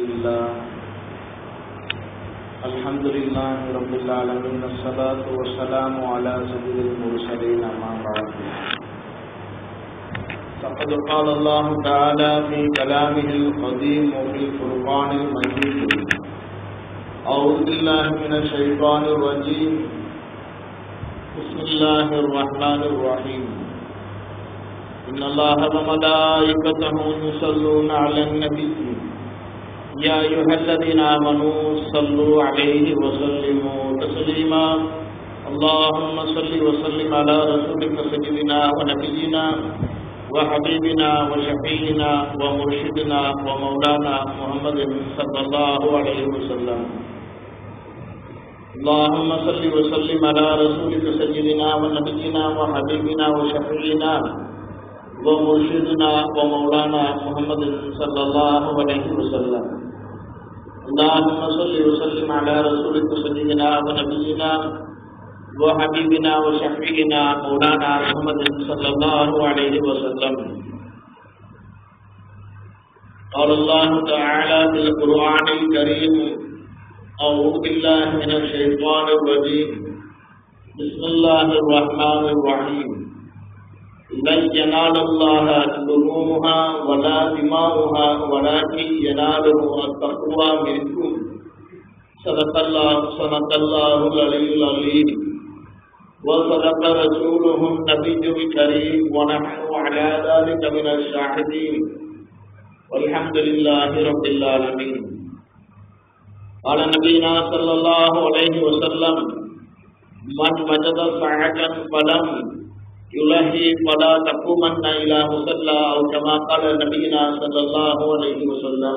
لله الحمد لله رب العالمين الصلاة والسلام على سيد المرسلين أما بعد فقد قال الله تعالى في كلامه القديم وفي الفرقان المجيد أعوذ بالله من الشيطان الرجيم بسم الله الرحمن الرحيم إن الله وملائكته يصلون على النبي يا أيها الذين آمنوا صلوا عليه وسلموا تسليما اللهم صل وسلم على رسولك سيدنا ونبينا وحبيبنا وشفيعنا ومرشدنا ومولانا محمد صلى الله عليه وسلم اللهم صل وسلم على رسولك سيدنا ونبينا وحبيبنا وشفيعنا ومرشدنا ومولانا محمد صلى الله عليه وسلم اللهم صل وسلم على رسولك سيدنا ونبينا وحبيبنا وشفيعنا مولانا محمد صلى الله عليه وسلم قال الله تعالى في القرآن الكريم أعوذ بالله من الشيطان الرجيم بسم الله الرحمن الرحيم لن ينال الله لحومها ولا دماؤها ولكن يناله التقوى منكم صدق الله صدق الله العلي العظيم وصدق رسوله النبي الكريم ونحن على ذلك من الشاهدين والحمد لله رب العالمين قال نبينا صلى الله عليه وسلم من وجد سعة فلم يلهي فلا تقومن إلى مصلى أو كما قال نبينا صلى الله عليه وسلم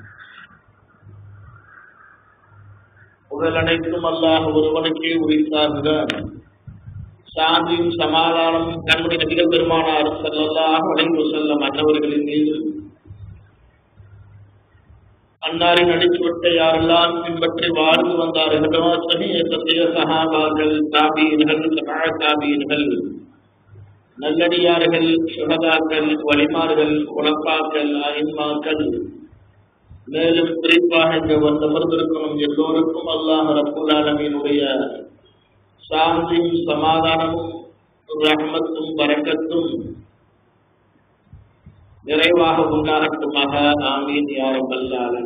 புகழனைத்தும் அல்லாஹ் ஒருவனுக்கே உரித்தாகுக சாந்தியும் சமாதானமும் நம்முடைய நபிகள் பெருமானார் செல்லல்லாஹ் வளைந்து செல்லும் மற்றவர்களின் மீது அன்னாரின் அடிச்சுவட்டை யாரெல்லாம் பின்பற்றி வாழ்ந்து வந்தார்களோ சனிய சத்திய சகாபார்கள் தாபீன்கள் சகா தாபீன்கள் நல்லடியார்கள் சுகதாக்கள் வலிமார்கள் உலப்பாக்கள் ஐன்மாக்கள் மேலும் குறிப்பாக இங்கு வந்து அமர்ந்திருக்கும் எல்லோருக்கும் அல்லாஹ் ரப்புல் ஆலமீனுடைய சாந்தியும் சமாதானமும் ரஹ்மத்தும் வரக்கத்தும் நிறைவாக உண்டாகட்டுமாக ஆமீன் யாரும் அல்லாலும்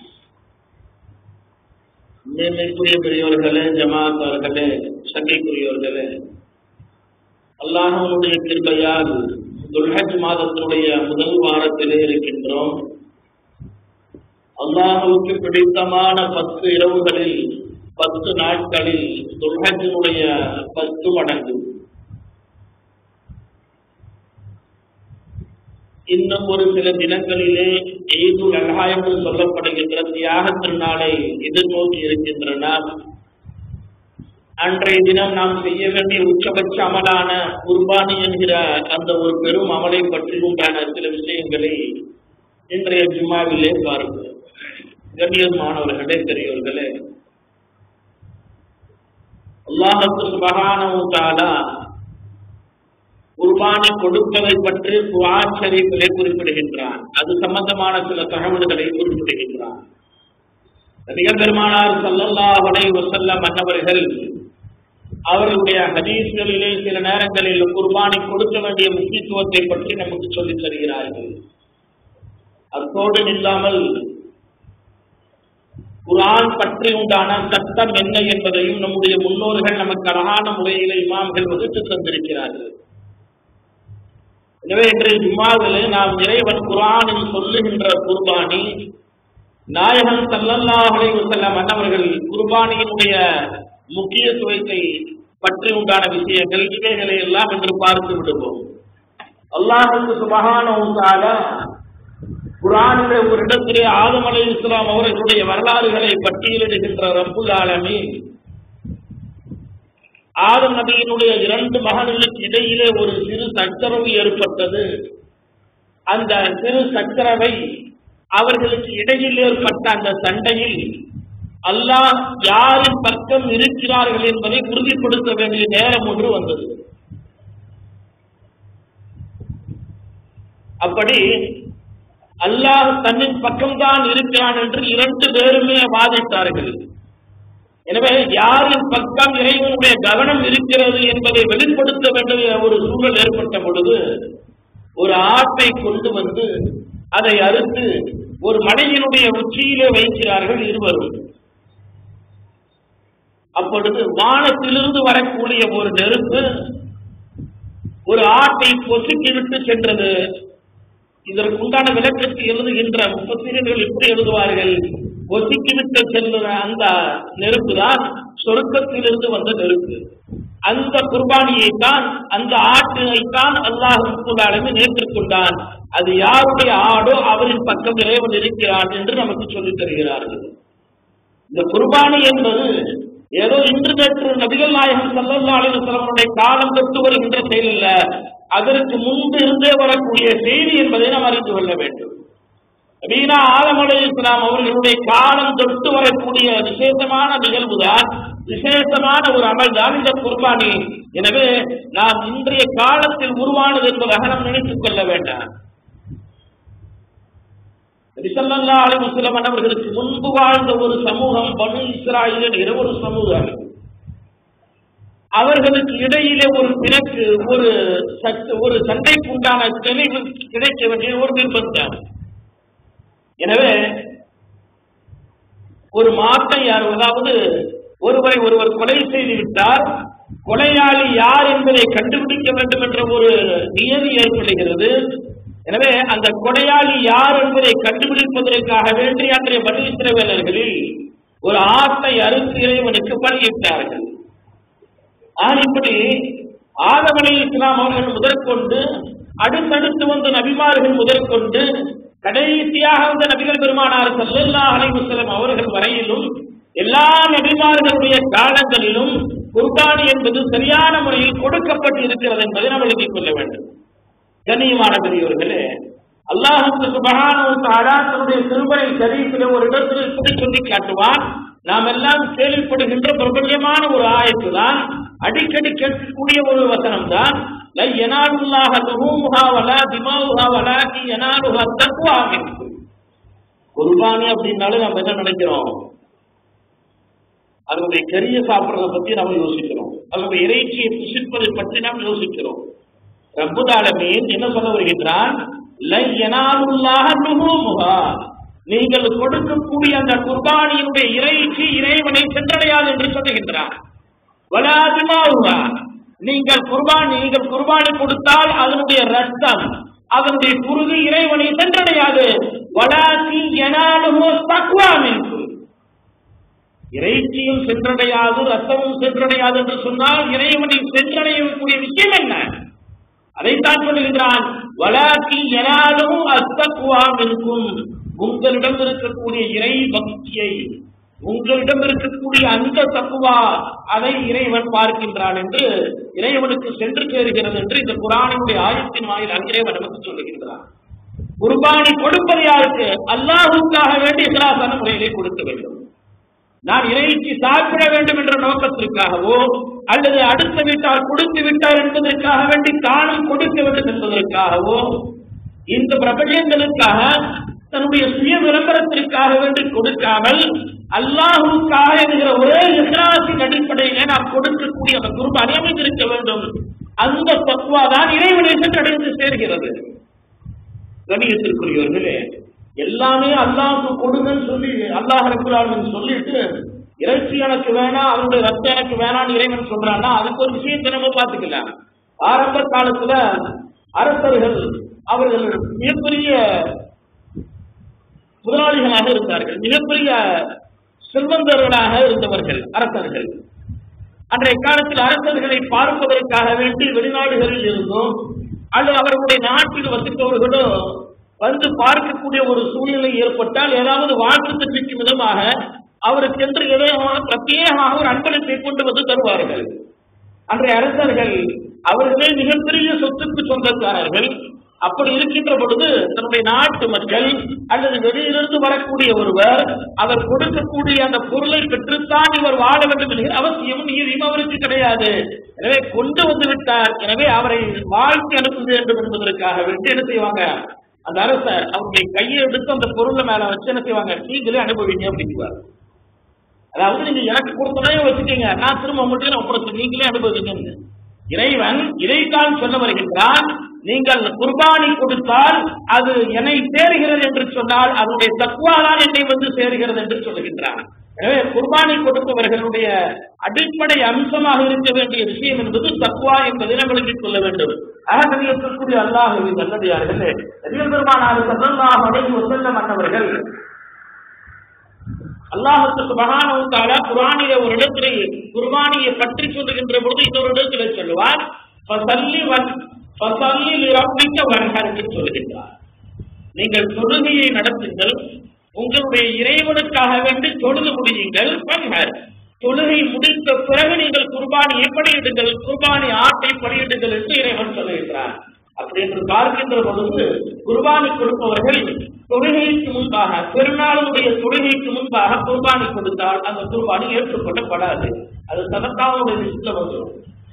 மேன்மைக்குரிய பெரியவர்களே ஜமாத்தார்களே சங்கைக்குரியவர்களே அல்லாஹனுடைய கிருபையால் துல்ஹஜ் மாதத்தினுடைய முதல் வாரத்திலே இருக்கின்றோம் அல்லாஹுக்கு பிடித்தமான பத்து இரவுகளில் பத்து நாட்களில் துல்ஹஜினுடைய பத்து மடங்கு இன்னும் ஒரு சில தினங்களிலே ஈதுல் அல்ஹா என்று சொல்லப்படுகின்ற தியாக திருநாளை எதிர்நோக்கி இருக்கின்றன அன்றைய தினம் நாம் செய்ய வேண்டிய உச்சபட்ச அமலான குர்பானி என்கிற அந்த ஒரு பெரும் அமலை பற்றி உண்டான சில விஷயங்களை இன்றைய ஜும்மாவிலே பாருங்கள் கண்ணியமானவர்களே பெரியவர்களே அல்லாஹத்து சுபகானவும் தாலா குர்பானி கொடுப்பதை பற்றி குவான் ஷரீஃபிலே குறிப்பிடுகின்றான் அது சம்பந்தமான சில தகவல்களை குறிப்பிடுகின்றான் நபிகள் பெருமானார் சல்லல்லா வலை வசல்லம் மன்னவர்கள் அவர்களுடைய ஹதீஸ்களிலே சில நேரங்களில் குர்பானி கொடுக்க வேண்டிய முக்கியத்துவத்தை பற்றி நமக்கு சொல்லித் தருகிறார்கள் அத்தோடு இல்லாமல் குரான் பற்றி உண்டான சட்டம் என்ன என்பதையும் நம்முடைய முன்னோர்கள் நமக்கு அழகான முறையில இமாம்கள் வகுத்து தந்திருக்கிறார்கள் எனவே இன்றைய ஜும்மாவிலே நாம் இறைவன் குரானில் சொல்லுகின்ற குர்பானி நாயகன் சல்லல்லாஹலை செல்ல மன்னவர்கள் குர்பானியினுடைய முக்கியத்துவத்தை பற்றி உண்டான விஷயங்கள் இவைகளை எல்லாம் என்று பார்த்து விடுவோம் அல்லாஹுக்கு சுபகான குரானிலே ஒரு இடத்திலே ஆதம் அலை இஸ்லாம் அவர்களுடைய வரலாறுகளை பட்டியலிடுகின்ற ரப்புல் ஆலமி ஆதம் நபியினுடைய இரண்டு மகன்களுக்கு இடையிலே ஒரு சிறு சச்சரவு ஏற்பட்டது அந்த சிறு சச்சரவை அவர்களுக்கு இடையில் ஏற்பட்ட அந்த சண்டையில் அல்லாஹ் யாரின் பக்கம் இருக்கிறார்கள் என்பதை உறுதிப்படுத்த வேண்டிய நேரம் ஒன்று வந்தது அப்படி அல்லாஹ் தன்னின் பக்கம்தான் இருக்கிறான் என்று இரண்டு பேருமே வாதிட்டார்கள் எனவே யாரின் பக்கம் இறைவனுடைய கவனம் இருக்கிறது என்பதை வெளிப்படுத்த வேண்டிய ஒரு சூழல் ஏற்பட்ட பொழுது ஒரு ஆட்டை கொண்டு வந்து அதை அறுத்து ஒரு மலையினுடைய உச்சியிலே வைக்கிறார்கள் இருவரும் அப்பொழுது வானத்திலிருந்து வரக்கூடிய ஒரு நெருப்பு ஒரு ஆட்டை பொசுக்கிவிட்டு சென்றது இதற்குண்டான விளக்கத்தை எழுதுகின்ற முப்பத்திரர்கள் எப்படி எழுதுவார்கள் ஒதுக்கிவிட்டு சென்ற அந்த நெருப்பு தான் சொருக்கத்திலிருந்து வந்த நெருப்பு அந்த குர்பானியை தான் அந்த ஆட்டினை தான் அல்லாஹ் நேற்றுக்கொண்டான் அது யாருடைய ஆடோ அவரின் பக்கம் இறைவன் இருக்கிறான் என்று நமக்கு சொல்லித் தருகிறார்கள் இந்த குர்பானி என்பது ஏதோ இன்று நேற்று நபிகள் நாயகம் சல்லல்லா அலிவசலமுடைய காலம் தொட்டு வருகின்ற செயல் அல்ல அதற்கு முன்பு இருந்தே வரக்கூடிய செய்தி என்பதை நாம் அறிந்து கொள்ள வேண்டும் நபீனா ஆலம் அலி இஸ்லாம் அவர்களுடைய காலம் தொட்டு வரக்கூடிய விசேஷமான நிகழ்வுதான் விசேஷமான ஒரு அமல் தான் இந்த குர்பானி எனவே நாம் இன்றைய காலத்தில் உருவானது என்பதாக நாம் நினைத்துக் கொள்ள வேண்டாம் ரிசல்லா அலி முஸ்லம் அவர்களுக்கு முன்பு வாழ்ந்த ஒரு சமூகம் பனு இஸ்ராயில் என்கிற ஒரு சமூகம் அவர்களுக்கு இடையிலே ஒரு பிணக்கு ஒரு சட்டு ஒரு சண்டைக்குண்டான தெளிவு கிடைக்க வேண்டிய ஒரு நிர்பந்தம் எனவே ஒரு மாற்றை யார் அதாவது ஒருவரை ஒருவர் கொலை செய்து விட்டார் கொலையாளி யார் என்பதை கண்டுபிடிக்க வேண்டும் என்ற ஒரு நியதி ஏற்படுகிறது எனவே அந்த கொடையாளி யார் என்பதை கண்டுபிடிப்பதற்காக வேண்டி அன்றைய பலிஸ்திரவேலர்களில் ஒரு ஆட்டை அறுத்து இறைவனுக்கு பலியிட்டார்கள் ஆனால் இப்படி ஆதமலை இஸ்லாம் அவர்கள் முதற்கொண்டு அடுத்தடுத்து வந்த நபிமார்கள் முதற்கொண்டு கடைசியாக வந்த நபிகள் பெருமானார் சல்லல்லா அலைவசலம் அவர்கள் வரையிலும் எல்லா நபிமார்களுடைய காலங்களிலும் குர்பானி என்பது சரியான முறையில் கொடுக்கப்பட்டு இருக்கிறது என்பதை நாம் எழுதிக் கொள்ள வேண்டும் கண்ணியமான பெரியவர்களே அல்லாஹுக்கு சுபகான தன்னுடைய திருமலை சரீரத்தில் ஒரு இடத்தில் இப்படி சொல்லி காட்டுவான் நாம் எல்லாம் கேள்விப்படுகின்ற பிரபல்யமான ஒரு ஆயத்து தான் அடிக்கடி கேட்கக்கூடிய ஒரு வசனம் தான் லை எனாலுல்லாஹ துஹூமுஹா வலா திமாவுஹா வலாக்கி எனாலுஹா தக்வா மின்கும் குர்பானி அப்படின்னாலே நம்ம என்ன நினைக்கிறோம் அதனுடைய கரிய சாப்பிடுறத பத்தி நம்ம யோசிக்கிறோம் அதனுடைய இறைச்சியை புசிப்பதை பற்றி நாம் யோசிக்கிறோம் ரப்புதாலமீன் என்ன சொல்ல வருகின்றான் லை எனாலுல்லாஹ துஹூமுஹா நீங்கள் கொடுக்கக்கூடிய அந்த குர்பானியினுடைய இறைச்சி இறைவனை சென்றடையாது என்று சொல்லுகின்றான் வலாதிமாவுகா நீங்கள் குர்பானி நீங்கள் குர்பானி கொடுத்தால் அதனுடைய ரத்தம் அதனுடைய குருது இறைவனை சென்றடையாது வலாசி எனாலுமோ தக்குவாமின் இறைச்சியும் சென்றடையாது ரத்தமும் சென்றடையாது என்று சொன்னால் இறைவனை சென்றடையக்கூடிய விஷயம் என்ன அதைத்தான் சொல்லுகின்றான் வலாக்கி எனாலும் அத்தக்குவாம் இருக்கும் உங்களிடம் இருக்கக்கூடிய இறை பக்தியை உங்களிடம் இருக்கக்கூடிய அந்த தக்குவா அதை இறைவன் பார்க்கின்றான் என்று இறைவனுக்கு சென்று சேருகிறது என்று இந்த குரானுடைய ஆயத்தின் வாயிலாக இறைவன் நமக்கு சொல்லுகின்றான் குர்பானி கொடுப்பது யாருக்கு அல்லாஹுக்காக வேண்டிய இகலாசான முறையிலே கொடுக்க வேண்டும் நான் இறைச்சி சாப்பிட வேண்டும் என்ற நோக்கத்திற்காகவோ அல்லது அடுத்த வீட்டால் கொடுத்து விட்டார் என்பதற்காக வேண்டி தானும் கொடுக்க வேண்டும் என்பதற்காகவோ இந்த பிரபஞ்சங்களுக்காக தன்னுடைய சுய விளம்பரத்திற்காக வேண்டி கொடுக்காமல் அல்லாஹுக்காக என்கிற ஒரே இஸ்லாத்தின் அடிப்படையிலே நாம் கொடுக்கக்கூடிய அந்த குருபானி அமைந்திருக்க வேண்டும் அந்த தத்துவா தான் இறைவனை சென்றடைந்து சேர்கிறது கணியத்திற்குரியவர்களே எல்லாமே அல்லாஹுக்கு கொடுங்கன்னு சொல்லி அல்லாஹ் ரகுலாளன் சொல்லிட்டு இறைச்சி எனக்கு வேணாம் அவருடைய ரத்தம் எனக்கு வேணாம்னு இறைவன் சொல்றான்னா அதுக்கு ஒரு விஷயத்தை நம்ம பார்த்துக்கலாம் ஆரம்ப காலத்துல அரசர்கள் அவர்கள் மிகப்பெரிய முதலாளிகளாக இருந்தார்கள் மிகப்பெரிய செல்வந்தர்களாக இருந்தவர்கள் அரசர்கள் அன்றைய காலத்தில் அரசர்களை பார்ப்பதற்காக வேண்டி வெளிநாடுகளில் இருந்தும் அல்லது அவர்களுடைய நாட்டில் வசிப்பவர்களோ வந்து பார்க்கக்கூடிய ஒரு சூழ்நிலை ஏற்பட்டால் ஏதாவது வாழ்த்து தெரிவிக்கும் விதமாக அவருக்கு என்று ஏதாவது பிரத்யேகமாக ஒரு அன்பளிப்பை கொண்டு வந்து தருவார்கள் அன்றைய அரசர்கள் அவர்களே மிகப்பெரிய சொத்துக்கு சொந்தக்காரர்கள் அப்படி இருக்கின்ற பொழுது தன்னுடைய நாட்டு மக்கள் அல்லது வெளியிலிருந்து வரக்கூடிய ஒருவர் அவர் கொடுக்கக்கூடிய அந்த பொருளை பெற்றுத்தான் இவர் வாழ வேண்டும் என்கிற அவசியம் நீதியும் அவருக்கு கிடையாது எனவே கொண்டு வந்து விட்டார் எனவே அவரை வாழ்க்கை அனுப்ப வேண்டும் என்பதற்காக வேண்டி என்ன செய்வாங்க அந்த அரசர் அவருடைய கையை எடுத்து அந்த பொருளை மேல வச்சு என்ன செய்வாங்க நீங்களே அனுபவிங்க அப்படிங்குவார் அதாவது நீங்க எனக்கு கொடுத்ததையும் வச்சுக்கீங்க நான் திரும்ப உங்கள்கிட்ட ஒப்படைச்சு நீங்களே அனுபவிங்க இறைவன் இதைத்தான் சொல்ல வருகின்றான் நீங்கள் குர்பானி கொடுத்தால் அது என்னை சேருகிறது என்று சொன்னால் அதனுடைய தக்குவாதான் என்னை வந்து சேருகிறது என்று சொல்லுகின்றான் எனவே குர்பானி கொடுப்பவர்களுடைய அடிப்படை அம்சமாக இருக்க வேண்டிய விஷயம் என்பது தக்குவா என்பதை நம்மளுக்கு சொல்ல வேண்டும் அகநதியத்திற்குரிய அல்லாஹுவின் நல்லடியார்களே நபிகள் பெருமானார் சல்லல்லாஹு அலைஹி வஸல்லம் அன்னவர்கள் அல்லாஹுக்கு சுபஹானஹு தஆலா குர்ஆனிலே ஒரு இடத்திலே குர்பானியை பற்றி சொல்லுகின்ற பொழுது இன்னொரு இடத்திலே சொல்லுவார் ஃபஸல்லி வன் ஃபஸல்லி லிரப்பிக்க வன்ஹர் என்று சொல்லுகின்றார் நீங்கள் தொழுகையை நடத்துங்கள் உங்களுடைய இறைவனுக்காக வேண்டி தொழுது முடியுங்கள் வன்ஹர் தொழுகை முடித்த பிறகு நீங்கள் குர்பானியை பலியிடுங்கள் குர்பானி ஆட்டை பலியிடுங்கள் என்று இறைவன் சொல்லுகின்றார் அப்படி என்று பார்க்கின்ற பொழுது குர்பானி கொடுப்பவர்கள் தொழுகைக்கு முன்பாக பெருநாளுடைய தொழுகைக்கு முன்பாக குர்பானி கொடுத்தால் அந்த குர்பானி ஏற்றுக்கொள்ளப்படாது அது சதத்தாவுடைய லிஸ்ட்ல வந்துடும்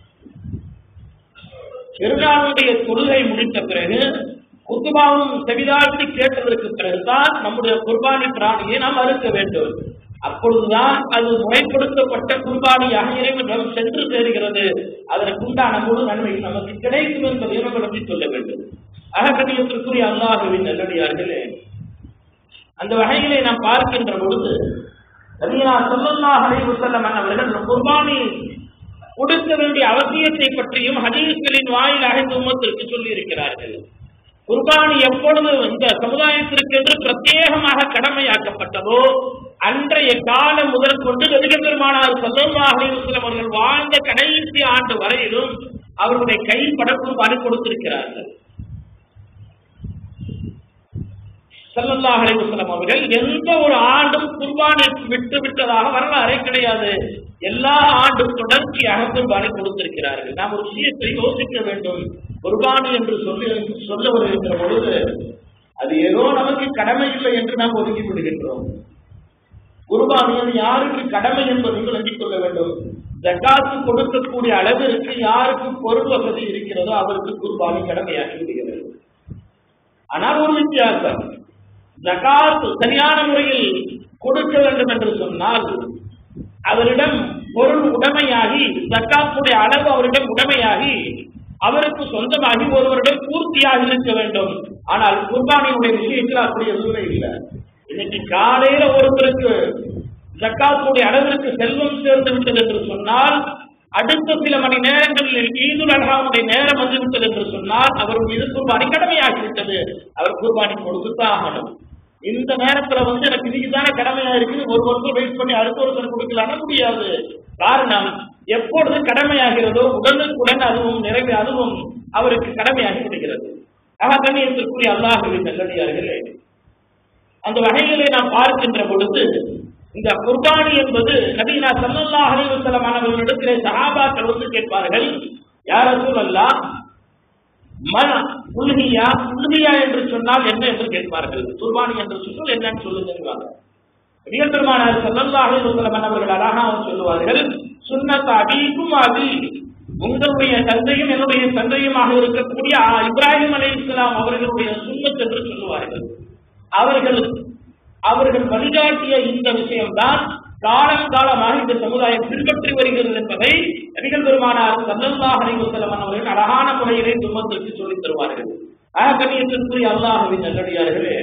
பெருநாளுடைய தொழுகை முடித்த பிறகு குத்துபாவும் செவிதாழ்த்தி கேட்டதற்கு பிறகுதான் நம்முடைய குர்பானி பிராணியை நாம் அறுக்க வேண்டும் அப்பொழுதுதான் அது முறைப்படுத்தப்பட்ட குர்பானியாக இறைவனிடம் சென்று சேருகிறது அதற்குண்டான முழு நன்மை நமக்கு கிடைக்கும் என்பதை நம்ம நம்பி சொல்ல வேண்டும் அகக்கணியத்திற்குரிய அல்லாஹுவின் நல்லடியார்களே அந்த வகையிலே நாம் பார்க்கின்ற பொழுது நபியா ஸல்லல்லாஹு அலைஹி வஸல்லம் அவர்கள் குர்பானி கொடுக்க வேண்டிய அவசியத்தை பற்றியும் ஹதீஸ்களின் வாயிலாக இந்த உம்மத்திற்கு சொல்லி இருக்கிறார்கள் குர்பானி எப்பொழுது இந்த சமுதாயத்திற்கு என்று பிரத்யேகமாக கடமையாக்கப்பட்டதோ அன்றைய காலம் முதல் கொண்டு நபிகள் பெருமானார் சல்லல்லாஹு அலைஹி வஸல்லம் அவர்கள் வாழ்ந்த கடைசி ஆண்டு வரையிலும் அவருடைய கைப்பட குர்பானி கொடுத்திருக்கிறார்கள் ஸல்லல்லாஹு அலைஹி வஸல்லம் அவர்கள் எந்த ஒரு ஆண்டும் குர்பானை விட்டு விட்டதாக வரலாறே கிடையாது எல்லா ஆண்டும் தொடர்ச்சியாக குர்பானை கொடுத்திருக்கிறார்கள் நாம் ஒரு விஷயத்தை யோசிக்க வேண்டும் குர்பானி என்று சொல்லி சொல்ல வருகின்ற பொழுது அது ஏதோ நமக்கு கடமை இல்லை என்று நாம் ஒதுக்கி விடுகின்றோம் குர்பானி அது யாருக்கு கடமை என்பதை விளங்கிக் கொள்ள வேண்டும் ஜக்காத்து கொடுக்கக்கூடிய அளவிற்கு யாருக்கு பொருள் வசதி இருக்கிறதோ அவருக்கு குர்பானி கடமையாகி விடுகிறது ஆனால் ஒரு வித்தியாசம் ஜகாத் சரியான முறையில் கொடுக்க வேண்டும் என்று சொன்னால் அவரிடம் பொருள் உடைமையாகி ஜக்காத்துடைய அளவு அவரிடம் உடைமையாகி அவருக்கு சொந்தமாகி ஒருவரிடம் பூர்த்தியாக இருக்க வேண்டும் ஆனால் குர்பானியுடைய விஷயத்தில் அப்படி எதுவுமே இல்லை இன்னைக்கு காலையில ஒருத்தருக்கு ஜக்காத்துடைய அளவிற்கு செல்வம் சேர்ந்து விட்டது என்று சொன்னால் அடுத்த சில மணி நேரங்களில் ஈதுல் அல்ஹாவுடைய நேரம் வந்துவிட்டது என்று சொன்னால் அவர் மீது குர்பானி கடமையாகிவிட்டது அவர் குர்பானி கொடுத்துத்தான் ஆகணும் இந்த நேரத்துல வந்து எனக்கு இன்னைக்கு தானே கடமையா இருக்கு ஒரு வருஷம் வெயிட் பண்ணி அடுத்த வருஷம் கொடுக்கலாம்னா முடியாது காரணம் எப்பொழுது கடமையாகிறதோ உடனுக்குடன் அதுவும் நிறைவே அதுவும் அவருக்கு கடமையாகி விடுகிறது ஆக கண்ணியத்திற்குரிய அல்லாஹுவின் நல்லடியார்களே அந்த வகையிலே நாம் பார்க்கின்ற பொழுது இந்த குர்பானி என்பது நபீனா சல்லல்லாஹு அலைஹி வஸல்லம் அவர்களிடத்திலே சஹாபாக்கள் வந்து கேட்பார்கள் யார் ரசூலல்லாஹ் மன உல்ஹியா உல்ஹியா என்று சொன்னால் என்ன என்று கேட்பார்கள் குர்பானி என்று சொன்னால் என்னன்னு சொல்லுங்க நபிகள் பெருமானார் ஸல்லல்லாஹு அலைஹி வஸல்லம் அவர்கள் அழகாக சொல்லுவார்கள் சுன்னத் அபீக்கும் அபி உங்களுடைய தந்தையும் என்னுடைய தந்தையுமாக இருக்கக்கூடிய ஆ, இப்ராஹிம் அலைஹிஸ்ஸலாம் அவர்களுடைய சுன்னத் என்று சொல்லுவார்கள் அவர்கள் அவர்கள் வழிகாட்டிய இந்த விஷயம்தான் காலம் காலமாக இந்த சமுதாயம் பின்பற்றி வருகிறது என்பதை நபிகள் பெருமானார் சல்லல்லாஹு அலைஹி வஸல்லம் அவர்கள் அழகான முறையிலே தும்மத்திற்கு சொல்லித் தருவார்கள் ஆகணியத்திற்குரிய அல்லாஹுவின் நல்லடியார்களே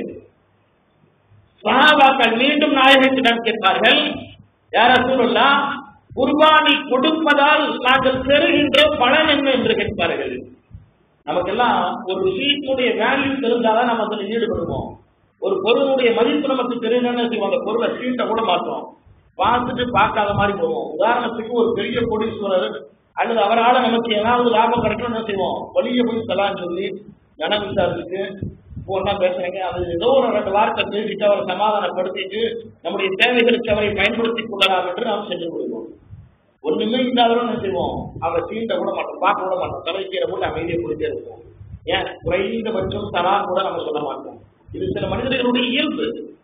சஹாபாக்கள் மீண்டும் நாயகத்திடம் கேட்பார்கள் யார் ரசூலுல்லா குர்பானி கொடுப்பதால் நாங்கள் பெறுகின்ற பலன் என்ன என்று கேட்பார்கள் நமக்கெல்லாம் ஒரு விஷயத்துடைய வேல்யூ தெரிஞ்சாதான் நம்ம அதில் ஈடுபடுவோம் ஒரு பொருளுடைய மதிப்பு நமக்கு தெரியணும்னு வச்சுக்கோங்க, அந்த பொருளை சீட்டை கூட மாட்டோம் பார்த்துட்டு பார்க்காத மாதிரி போவோம் உதாரணத்துக்கு ஒரு பெரிய கோடீஸ்வரர் அல்லது அவரால் நமக்கு ஏதாவது லாபம் கிடைக்கணும்னு என்ன செய்வோம் வெளியே போய் செல்லாம் சொல்லி கன விசாரத்துக்கு போனா பேசுறீங்க அது ஏதோ ஒரு ரெண்டு வார்த்தை பேசிட்டு அவரை சமாதானப்படுத்திட்டு நம்முடைய தேவைகளுக்கு அவரை பயன்படுத்திக் கொள்ளலாம் என்று நாம் சென்று விடுவோம் ஒண்ணுமே இல்லாதவரும் என்ன செய்வோம் அவரை சீண்ட கூட மாட்டோம் பார்க்க கூட மாட்டோம் தலைக்கீரை போட்டு அமைதியை கொடுத்தே இருப்போம் ஏன் குறைந்தபட்சம் தரா கூட நம்ம சொல்ல மாட்டோம் இது சில மனிதர்களுடைய இயல்பு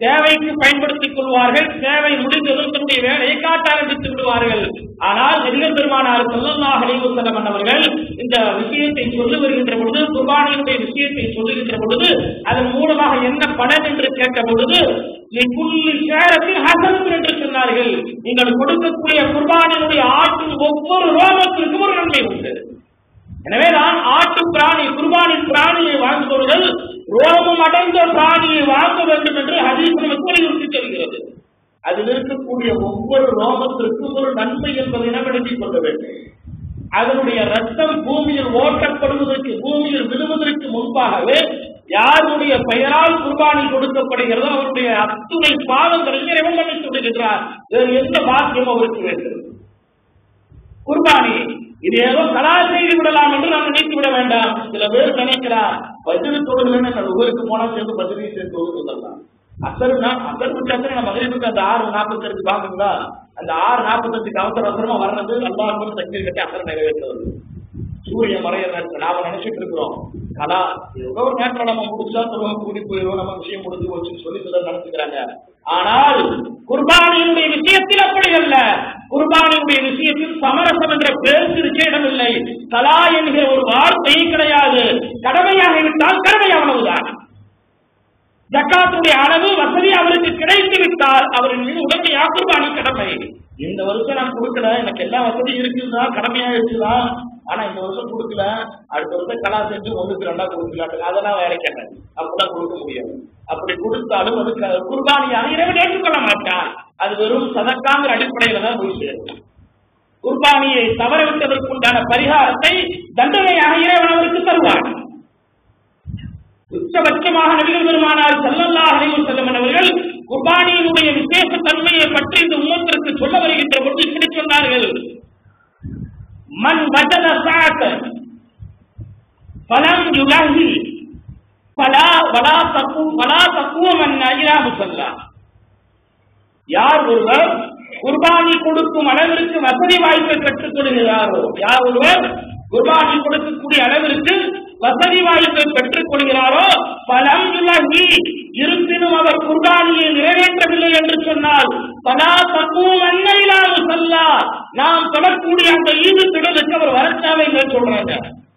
தேவைக்கு பயன்படுத்திக் கொள்வார்கள் தேவை முடிந்ததும் தன்னுடைய வேலையை காட்டாரம்பித்து விடுவார்கள் ஆனால் நபிகள் பெருமானார் ஸல்லல்லாஹு அலைஹி வஸல்லம் அவர்கள் இந்த விஷயத்தை சொல்லி வருகின்ற பொழுது குர்பானியினுடைய விஷயத்தை சொல்லுகின்ற பொழுது அதன் மூலமாக என்ன பலன் என்று கேட்ட பொழுது லிகுல்லி ஷேரத்தின் ஹசனத் என்று சொன்னார்கள் நீங்கள் கொடுக்கக்கூடிய குர்பானியினுடைய ஆட்டின் ஒவ்வொரு ரோமத்திற்கும் ஒரு நன்மை உண்டு எனவே நான் ஆட்டு பிராணி குர்பானி பிராணியை வாங்குபவர்கள் ரோமம் அடைந்த பிராணியை வாங்க வேண்டும் என்று ஹதீஸ் நமக்கு வலியுறுத்தி சொல்கிறது அதில் இருக்கக்கூடிய ஒவ்வொரு ரோமத்திற்கும் ஒரு நன்மை என்பதை நாம் விளங்கிக் கொள்ள வேண்டும் அதனுடைய ரத்தம் பூமியில் ஓட்டப்படுவதற்கு பூமியில் விழுவதற்கு முன்பாகவே யாருடைய பெயரால் குர்பானி கொடுக்கப்படுகிறதோ அவருடைய அத்துணை பாவங்களை இறைவன் மன்னித்து விடுகின்றார் வேறு எந்த பாக்கியம் அவருக்கு வேண்டும் குர்பானி இது ஏதோ கலா செய்து விடலாம் என்று நாம் நினைத்து விட வேண்டாம் சில பேர் நினைக்கிறார் பதிவு தொழுகிறேன்னு நான் ஊருக்கு போனா சேர்ந்து பதிவு சேர்த்து தொழுது சொல்லலாம் அசருனா அசருக்கு அசரு நம்ம மகிழ்வுக்கு அந்த ஆறு நாற்பத்தெட்டு பாக்குங்களா அந்த ஆறு நாற்பத்தெட்டுக்கு அவசர அவசரமா வர்றது அல்லாஹ் சக்தி கட்டி அசர் நிறைவேற்றுவது சூரிய மறைய நேரத்தில் நாம நினைச்சிட்டு இருக்கிறோம் கலா ஏதோ ஒரு நேரத்தில் நம்ம முடிச்சா சொல்லுவோம் கூடி போயிடும் நம்ம விஷயம் முடிஞ்சு போச்சுன்னு சொல்லி சிலர் நினைச்சுக்கிறாங்க ஆனால் குர்பானியினுடைய விஷயத்தில் அப்படி அல்ல குர்பானியுடைய விஷயத்தில் சமரசம் என்ற பேருக்கு இடமில்லை கலா என்கிற ஒரு வார்த்தை கிடையாது கடமையாகிவிட்டால் கடமை அவ்வளவுதான் ஜக்காத்துடைய அளவு வசதி அவருக்கு கிடைத்து விட்டால் அவரின் மீது உடனடியாக குர்பானி கடமை இந்த வருஷம் நான் கொடுக்கல எனக்கு எல்லா வசதியும் இருக்குதா கடமையா இருக்குதா ஆனா இந்த வருஷம் கொடுக்கல அடுத்த வருஷம் கலா செஞ்சு ஒண்ணுக்கு ரெண்டா கொடுக்கல அதெல்லாம் வேற கேட்டேன் அப்படிதான் கொடுக்க முடியாது அப்படி கொடுத்தாலும் அது க- குர்பானியாக இறைவன் ஏற்றுக்கொள்ள மாட்டான் அது வெறும் சதக்காங்கிற அடிப்படையில தான் போய் சேரும் குர்பானியை தவறவிட்டதற்குண்டான பரிகாரத்தை தண்டனையாக இறைவன் அவருக்கு தருவார் உச்சபட்சமாக நபிகள் பெருமானார் ஸல்லல்லாஹு அலைஹி வஸல்லம் அவர்கள் குர்பானியினுடைய விசேஷ தன்மையை பற்றி இந்த உம்மத்திற்கு சொல்ல வருகின்ற பொழுது இப்படி சொன்னார்கள் மன் வஜத சாக்க ஃபலம் யுலஹி ஃபலா வலா தகு வலா தகுவமன் அயிலா முசல்லா யார் ஒருவர் குர்பானி கொடுக்கும் அளவிற்கு வசதி வாய்ப்பை பெற்றுக் கொள்கிறாரோ யார் ஒருவர் குர்பானி கொடுக்கக்கூடிய அளவிற்கு வசதி வாய்ப்பை பெற்றுக் கொள்கிறாரோ பலம் இலகி இருப்பினும் அவர் குர்பானியை நிறைவேற்றவில்லை என்று சொன்னால் பலா தக்குவம் அன்னையிலாது சொல்லா நாம் தொடரக்கூடிய அந்த ஈடு திடலுக்கு அவர் வரச்சாவை சொல்றாங்க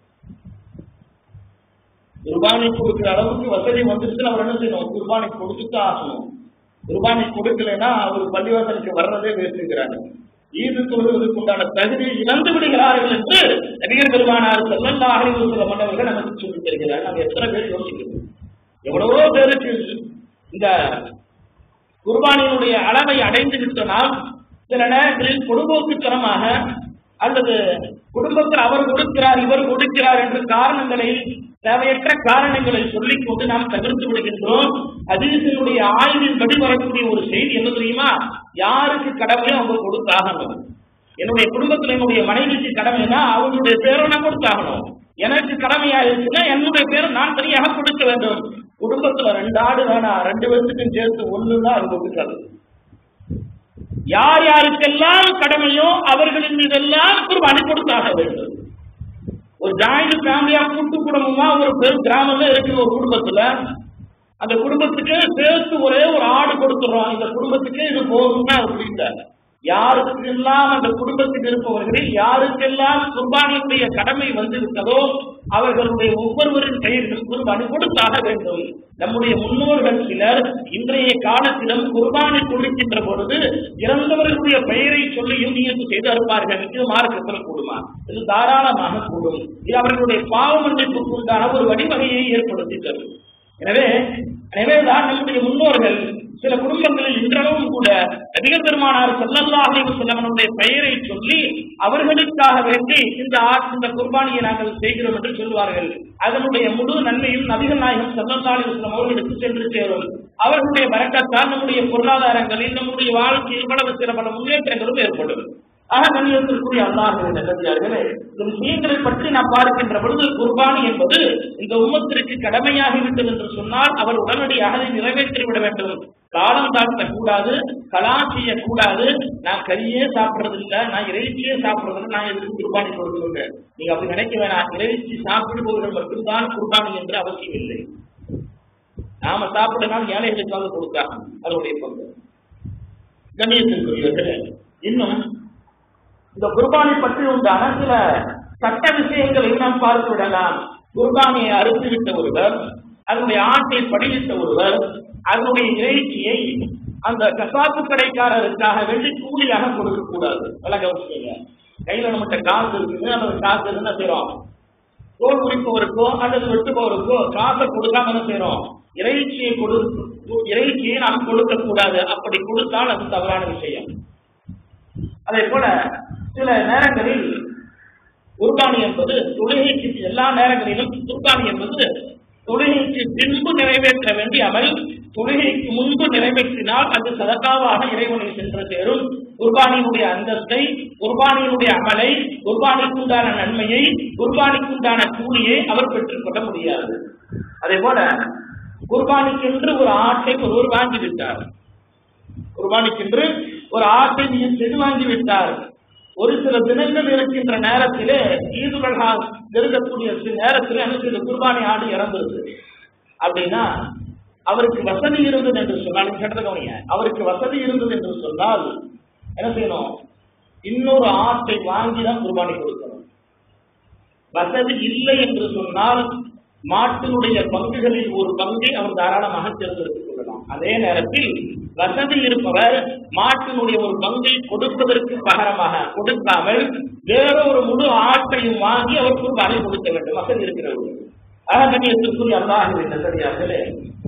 குர்பானி கொடுக்கிற அளவுக்கு வசதி வந்துருச்சுன்னு அவர் என்ன செய்யணும் குர்பானி கொடுத்துதான் ஆகணும் குர்பானி கொடுக்கலைன்னா அவர் பள்ளிவாசலுக்கு வர்றதே வேற்றுகிறாங்க ஈது தொழுவதற்கு உண்டான தகுதியை இழந்து விடுகிறார்கள் என்று நபிகர் பெருமானார் செல்லல்லா அலைவு சொல்ல மன்னவர்கள் நமக்கு சொல்லித் தருகிறார் நம்ம எத்தனை பேர் யோசிக்கிறோம் எவ்வளவோ பேருக்கு இந்த குர்பானியினுடைய அளவை அடைந்து விட்டனால் சில நேரங்களில் பொடுபோக்குத்தனமாக அல்லது குடும்பத்தில் அவர் கொடுக்கிறார் இவர் கொடுக்கிறார் என்ற காரணங்களை தேவையற்ற காரணங்களை சொல்லிக் கொண்டு நாம் தவிர்த்து விடுகின்றோம் அதிசனுடைய ஆய்வின்படி வரக்கூடிய ஒரு செய்தி என்ன தெரியுமா யாருக்கு கடமையோ அவங்க கொடுத்தாகணும் என்னுடைய குடும்பத்தில் என்னுடைய மனைவிக்கு கடமைனா அவங்களுடைய பேரை நான் கொடுத்தாகணும் எனக்கு கடமையா இருக்குன்னா என்னுடைய பேரை நான் தனியாக கொடுக்க வேண்டும் குடும்பத்துல ரெண்டு ஆடு வேணாம் ரெண்டு பேர்த்துக்கும் சேர்த்து ஒண்ணுதான் அது கொடுக்காது யார் யாருக்கெல்லாம் கடமையோ அவர்களின் மீதெல்லாம் குர்பானி கொடுத்தாக வேண்டும் ஒரு ஜாயிண்ட் ஃபேமிலியா கூட்டு குடும்பமா ஒரு பெரும் கிராமத்துல இருக்கிற ஒரு குடும்பத்துல அந்த குடும்பத்துக்கு சேர்த்து ஒரே ஒரு ஆடு கொடுத்துறோம் இந்த குடும்பத்துக்கு இது போதும்னா அப்படி இல்லை யாருக்கெல்லாம் அந்த குடும்பத்தில் இருப்பவர்களில் யாருக்கெல்லாம் குர்பானியுடைய கடமை வந்து விட்டதோ அவர்களுடைய ஒவ்வொருவரின் பெயர்கள் குர்பானி கொடுத்தாக வேண்டும் நம்முடைய முன்னோர்கள் சிலர் இன்றைய காலத்திலும் குர்பானி கொடுக்கின்ற பொழுது இறந்தவர்களுடைய பெயரை சொல்லியும் நியத்து செய்து அறுப்பார்கள் இது மார்க்கத்தில் கூடுமா இது தாராளமாக கூடும் இது அவர்களுடைய பாவ மன்னிப்புக்கு உண்டான ஒரு வழிவகையை ஏற்படுத்தி தரும் எனவே எனவேதான் நம்முடைய முன்னோர்கள் சில குடும்பங்களில் இன்றளவும் கூட நபிகள் பெருமானார் ஸல்லல்லாஹு அலைஹி வஸல்லமனுடைய பெயரை சொல்லி அவர்களுக்காக வேண்டி இந்த ஆ- இந்த குர்பானியை நாங்கள் செய்கிறோம் என்று சொல்வார்கள் அதனுடைய முழு நன்மையும் நபிகள் நாயகம் ஸல்லல்லாஹு அலைஹி வஸல்லம் அவர்களுக்கு சென்று சேரும் அவர்களுடைய பரக்கத்தால் நம்முடைய பொருளாதாரங்களில் நம்முடைய வாழ்க்கையில் பல சில பல முன்னேற்றங்களும் ஏற்படும் ஆக கண்ணியத்திற்குரிய அல்லாஹுடைய நல்லதார்களே இந்த விஷயங்களை பற்றி நாம் பார்க்கின்ற பொழுது குர்பானி என்பது இந்த உம்மத்திற்கு கடமையாகிவிட்டது என்று சொன்னால் அவர் உடனடியாக அதை நிறைவேற்றிவிட வேண்டும் காலம் தாழ்த்த கூடாது கலா செய்யக்கூடாது நான் கறியே சாப்பிடுறது இல்ல நான் இறைச்சியே சாப்பிடுறது இல்ல, நான் எதுக்கு குர்பானி கொடுக்கணுங்க நீங்க அப்படி நினைக்க வேணாம் இறைச்சி சாப்பிடுபவர்கள் மட்டும்தான் குர்பானி என்று அவசியம் இல்லை நாம சாப்பிடனாலும் ஏழைகளுக்காக கொடுக்காங்க அதனுடைய பங்கு கண்ணியத்திற்குரியவர்களே இன்னும் இந்த குர்பானை பற்றி உண்டான சில சட்ட விஷயங்களை நாம் பார்த்து விடலாம் குர்பானியை அறுத்துவிட்ட ஒருவர் அதனுடைய ஆட்டை படிவித்த ஒருவர் அதனுடைய இறைச்சியை அந்த கசாப்பு கடைக்காரருக்காக வேண்டி கூலியாக கொடுக்க கூடாது நல்லா கவனிச்சுங்க கையில நம்மகிட்ட காசு இருக்குது அந்த காசு என்ன செய்யறோம் தோல் உரிப்பவருக்கோ அல்லது வெட்டுபவருக்கோ காசை கொடுக்காம என்ன செய்யறோம் இறைச்சியை கொடு இறைச்சியை நாம் கொடுக்க கூடாது அப்படி கொடுத்தால் அது தவறான விஷயம் அதே போல சில நேரங்களில் குர்பானி என்பது தொழுகைக்கு எல்லா நேரங்களிலும் குர்பானி என்பது தொழுகைக்கு பின்பு நிறைவேற்ற வேண்டிய அமல் தொழுகைக்கு முன்பு நிறைவேற்றினால் அது சதக்காவாக இறைவனை சென்று சேரும் குர்பானியினுடைய அந்தஸ்தை குர்பானியினுடைய அமலை குர்பானிக்குண்டான நன்மையை குர்பானிக்குண்டான கூலியை அவர் பெற்றுக்கொள்ள முடியாது அதே போல குர்பானிக்கென்று ஒரு ஆட்டை ஒருவர் வாங்கிவிட்டார் குர்பானிக்கென்று ஒரு ஆட்டை நீர் செது வாங்கிவிட்டார் ஒரு சில தினங்கள் இருக்கின்ற நேரத்திலே ஈதுகள் நெருங்கக்கூடிய சில நேரத்தில் எனக்கு இந்த குர்பானி ஆடு இறந்துருது அப்படின்னா அவருக்கு வசதி இருந்தது என்று சொன்னால் நீங்க கேட்டதை கவனிங்க அவருக்கு வசதி இருந்தது என்று சொன்னால் என்ன செய்யணும் இன்னொரு ஆட்டை வாங்கி தான் குர்பானி கொடுக்கணும் வசதி இல்லை என்று சொன்னால் மாட்டினுடைய பங்குகளில் ஒரு பங்கை அவர் தாராளமாக தேர்ந்தெடுத்துக் கொள்ளலாம் அதே நேரத்தில் வசதி இருப்பவர் மாட்டினுடைய ஒரு பங்கை கொடுப்பதற்கு பகரமாக கொடுக்காமல் வேறொரு முழு ஆட்டையும் வாங்கி அவர் குர்பானை கொடுக்க வேண்டும் வசதி இருக்கிறவர்கள் அககண்ணியத்திற்குரிய அல்லாஹுவின் நல்லடியார்களே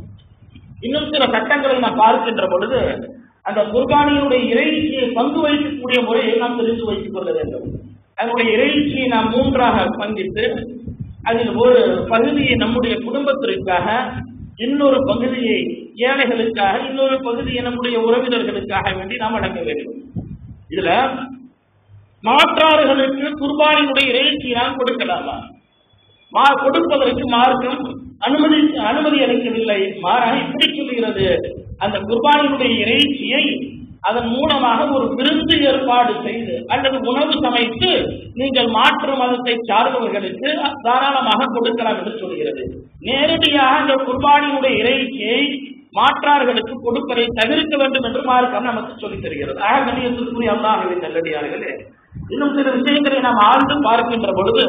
இன்னும் சில சட்டங்களை நாம் பார்க்கின்ற பொழுது அந்த குர்பானியினுடைய இறைச்சியை பங்கு வைக்கக்கூடிய முறையை நாம் தெரிந்து வைத்துக் கொள்ள வேண்டும் அதனுடைய இறைச்சியை நாம் மூன்றாக பங்கிட்டு அதில் ஒரு பகுதியை நம்முடைய குடும்பத்திற்காக இன்னொரு பகுதியை ஏழைகளுக்காக இன்னொரு பகுதியை நம்முடைய உறவினர்களுக்காக வேண்டி நாம் அடக்க வேண்டும் இதுல மாற்றாறுகளுக்கு குர்பானினுடைய இறைச்சியை நாம் கொடுக்கலாமா மா கொடுப்பதற்கு மார்க்கம் அனுமதி அனுமதி அளிக்கவில்லை மாறாக இப்படி சொல்லுகிறது அந்த குர்பானினுடைய இறைச்சியை அதன் மூலமாக ஒரு விருந்து ஏற்பாடு செய்து அல்லது உணவு சமைத்து நீங்கள் மாற்று மதத்தை சார்ந்தவர்களுக்கு தாராளமாக கொடுக்கலாம் என்று சொல்கிறது நேரடியாக அந்த குர்பானியுடைய இறைச்சியை மாற்றார்களுக்கு கொடுப்பதை தவிர்க்க வேண்டும் என்று மார்க்கம் நமக்கு சொல்லித் தருகிறது ஆக கண்ணியத்திற்குரிய அல்லாஹுவின் நல்லடியார்களே இன்னும் சில விஷயங்களை நாம் ஆழ்ந்து பார்க்கின்ற பொழுது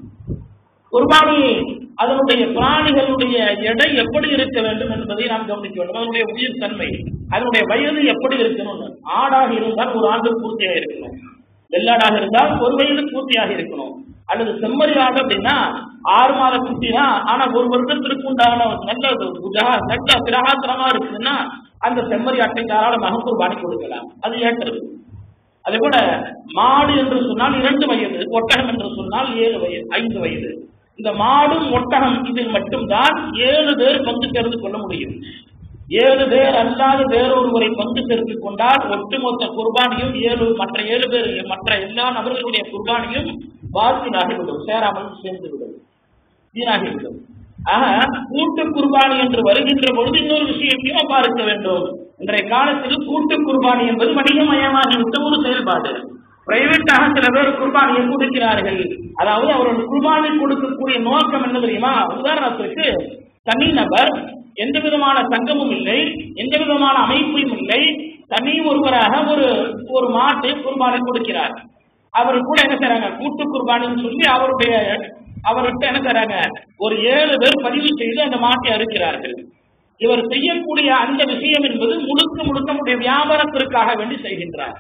குர்பானியை அதனுடைய பிராணிகளுடைய எடை எப்படி இருக்க வேண்டும் என்பதை நாம் கவனிக்க வேண்டும் அதனுடைய உயிர் தன்மை அதனுடைய வயது எப்படி இருக்கணும் ஆடாக இருந்தால் ஒரு ஆண்டு பூர்த்தியாக இருக்கணும் வெள்ளாடாக இருந்தால் ஒரு வயது பூர்த்தியாக இருக்கணும் அல்லது செம்மறி ஆடு அப்படின்னா ஆறு மாத குட்டி தான் ஆனா ஒரு வருடத்திற்கு உண்டான நல்ல புஜா நல்ல பிரகாசனமா இருக்குதுன்னா அந்த செம்மறி ஆட்டை தாராளமாக குர்பானி கொடுக்கலாம் அது ஏற்றது அதே போல மாடு என்று சொன்னால் இரண்டு வயது ஒட்டகம் என்று சொன்னால் ஏழு வயது ஐந்து வயது இந்த மாடும் ஒட்டகம் இதில் மட்டும்தான் ஏழு பேர் பங்கு சேர்ந்து கொள்ள முடியும் ஏழு பேர் அல்லாத வேறொருவரை பங்கு சேர்த்து கொண்டால் ஒட்டுமொத்த குர்பானியும் ஏழு மற்ற ஏழு பேர் மற்ற எல்லா நபர்களுடைய குர்பானியும் பாத்தினாகிவிடும் சேராமல் சேர்ந்துவிடும் வீணாகிவிடும் ஆக கூட்டு குர்பானி என்று வருகின்ற பொழுது இன்னொரு விஷயத்தையும் பார்க்க வேண்டும் இன்றைய காலத்தில் கூட்டு குர்பானி என்பது வணிகமயமாகிவிட்ட ஒரு செயல்பாடு பிரைவேட்டாக சில பேர் குர்பானியை கொடுக்கிறார்கள் அதாவது அவர்கள் குர்பானை கொடுக்கக்கூடிய நோக்கம் என்ன தெரியுமா உதாரணத்திற்கு தனிநபர் எந்த விதமான சங்கமும் இல்லை எந்த விதமான அமைப்பும் இல்லை தனி ஒருவராக ஒரு ஒரு மாட்டை குர்பானை கொடுக்கிறார் அவர் கூட என்ன செய்றாங்க கூட்டு குர்பானின்னு சொல்லி அவருடைய அவர்கிட்ட என்ன செய்றாங்க ஒரு ஏழு பேர் பதிவு செய்து அந்த மாட்டை அறுக்கிறார்கள் இவர் செய்யக்கூடிய அந்த விஷயம் என்பது முழுக்க முழுக்க நம்முடைய வியாபாரத்திற்காக வேண்டி செய்கின்றார்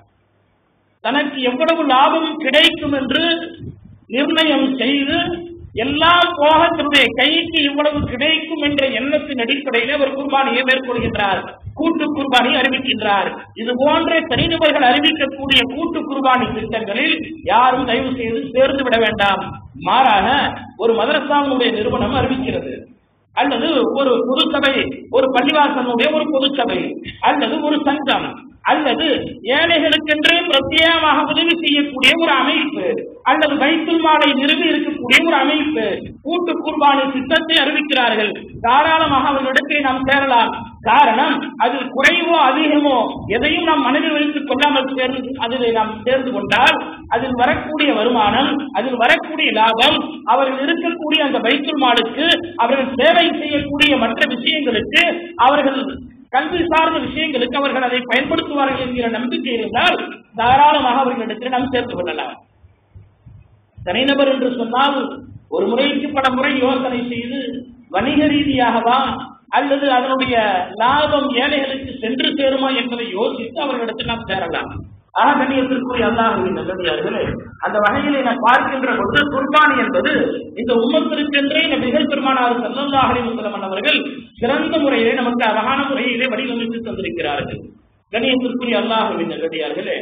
தனக்கு எவ்வளவு லாபம் கிடைக்கும் என்று நிர்ணயம் செய்து எல்லாம் போக தன்னுடைய கைக்கு இவ்வளவு கிடைக்கும் என்ற எண்ணத்தின் அடிப்படையில் அவர் குர்பானியை மேற்கொள்கின்றார் கூட்டு குர்பானி அறிவிக்கின்றார் இது போன்ற தனிநபர்கள் அறிவிக்கக்கூடிய கூட்டு குர்பானி திட்டங்களில் யாரும் தயவு செய்து சேர்ந்து விட வேண்டாம் மாறாக ஒரு மதரசாவுடைய நிறுவனம் அறிவிக்கிறது அல்லது ஒரு பொதுச்சபை ஒரு பள்ளிவாசனுடைய ஒரு பொதுச்சபை அல்லது ஒரு சங்கம் அல்லது ஏழைகளுக்கென்றே பிரத்யேகமாக உதவி செய்யக்கூடிய ஒரு அமைப்பு அல்லது வைத்துல் மாலை நிறுவி இருக்கக்கூடிய ஒரு அமைப்பு கூட்டு குர்பானி திட்டத்தை அறிவிக்கிறார்கள் தாராளமாக அவர்களிடத்தை நாம் சேரலாம் காரணம் அதில் குறைவோ அதிகமோ எதையும் நாம் மனதில் வைத்துக் கொள்ளாமல் சேர்ந்து அதில் நாம் சேர்ந்து கொண்டால் அதில் வரக்கூடிய வருமானம் அதில் வரக்கூடிய லாபம் அவர்கள் இருக்கக்கூடிய அந்த பைத்துல் மாலுக்கு அவர்கள் சேவை செய்யக்கூடிய மற்ற விஷயங்களுக்கு அவர்கள் கல்வி சார்ந்த விஷயங்களுக்கு அவர்கள் அதை பயன்படுத்துவார்கள் என்கிற நம்பிக்கை இருந்தால் தாராளமாக அவர்களிடத்தில் நாம் சேர்த்து கொள்ளலாம் தனிநபர் என்று சொன்னால் ஒரு முறைக்கு பல முறை யோசனை செய்து வணிக ரீதியாகவா அல்லது அதனுடைய லாபம் ஏழைகளுக்கு சென்று சேருமா என்பதை யோசித்து அவர்களிடத்தில் நாம் சேரலாம் ஆக கண்ணியத்திற்குரிய அல்லாஹுவின் நல்லடியார்களே அந்த வகையிலே நாம் பார்க்கின்ற பொழுது குர்பானி என்பது இந்த உம்மத்திற்கென்றே நபிகள் பெருமானார் சல்லல்லாஹு அலைஹி வஸல்லம் அவர்கள் சிறந்த முறையிலே நமக்கு அழகான முறையிலே வடிவமைத்து தந்திருக்கிறார்கள் கண்ணியத்திற்குரிய அல்லாஹுவின் நல்லடியார்களே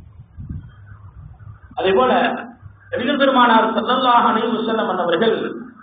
அதே போல நபிகள் பெருமானார் சல்லல்லாஹு அலைஹி வஸல்லம் அவர்கள்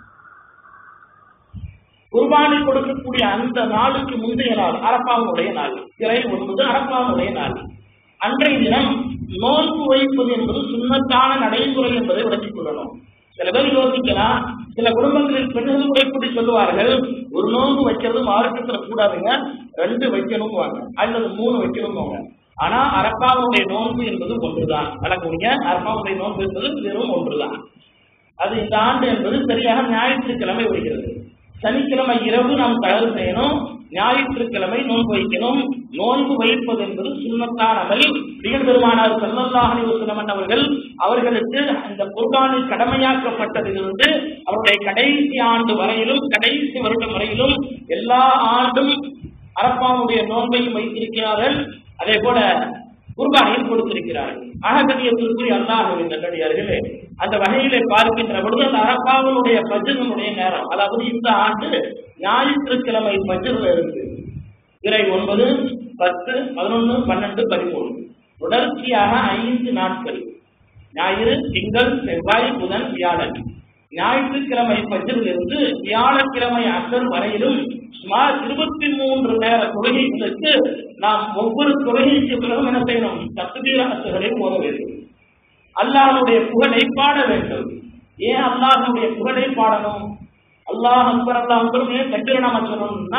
குர்பானி கொடுக்கக்கூடிய அந்த நாளுக்கு முந்தைய நாள் அரப்பாவுடைய நாள் திரை ஒன்பது அரப்பாவுடைய நாள் அன்றைய தினம் நோன்பு வைப்பது என்பது சுண்ணத்தான நடைமுறை என்பதை விளக்கிக் கொள்ளணும் சில பேர் யோசிக்கலாம் சில குடும்பங்களில் பெண்கள் கூட இப்படி சொல்லுவார்கள் ஒரு நோன்பு வைக்கிறது மார்க்கத்துல கூடாதுங்க ரெண்டு வைக்கணும் அல்லது மூணு வைக்கணும் ஆனா அரப்பாவுடைய நோன்பு என்பது ஒன்றுதான் வழக்கறிஞ அரப்பாவுடைய நோன்பு என்பது வெறும் ஒன்றுதான் அது இந்த ஆண்டு என்பது சரியாக ஞாயிற்றுக்கிழமை வருகிறது சனிக்கிழமை இரவு நாம் தயார் செய்யணும் ஞாயிற்றுக்கிழமை நோன்பு வைக்கணும் நோன்பு வைப்பது என்பது சுண்ணத்தான் அமல் நிகழ் பெருமானார் செல்லல்லாஹி வசலம் அவர்கள் அவர்களுக்கு அந்த குர்பானி கடமையாக்கப்பட்டதிலிருந்து அவருடைய கடைசி ஆண்டு வரையிலும் கடைசி வருடம் வரையிலும் எல்லா ஆண்டும் அரப்பாவுடைய நோன்பையும் வைத்திருக்கிறார்கள் அதே போல குர்பானையும் கொடுத்திருக்கிறார்கள் ஆககதியத்திற்கு அல்லாஹுவின் நல்லடியார்களே அந்த வகையிலே பார்க்கின்ற பொழுது அந்த அரப்பாவனுடைய பஜனுடைய நேரம் அதாவது இந்த ஆண்டு ஞாயிற்றுக்கிழமை பஜ்ரில் இருந்து இறை ஒன்பது பத்து பதினொன்று பன்னெண்டு பதிமூணு தொடர்ச்சியாக ஐந்து நாட்கள் ஞாயிறு திங்கள் செவ்வாய் புதன் வியாழன் ஞாயிற்றுக்கிழமை பஜ்ரில் இருந்து வியாழக்கிழமை அசர் வரையிலும் சுமார் இருபத்தி மூன்று நேர தொழுகைகளுக்கு நாம் ஒவ்வொரு தொழுகைக்கு பிறகும் என்ன செய்யணும் தத்துவீராசுகளை ஓத வேண்டும் அல்லாஹனுடைய புகழை பாட வேண்டும் ஏன் அல்லாஹனுடைய புகழை பாடணும் அல்லாஹ் அக்பர் அல்லாஹ் அக்பர் ஏன் தக்கிர நாம சொல்லணும்னா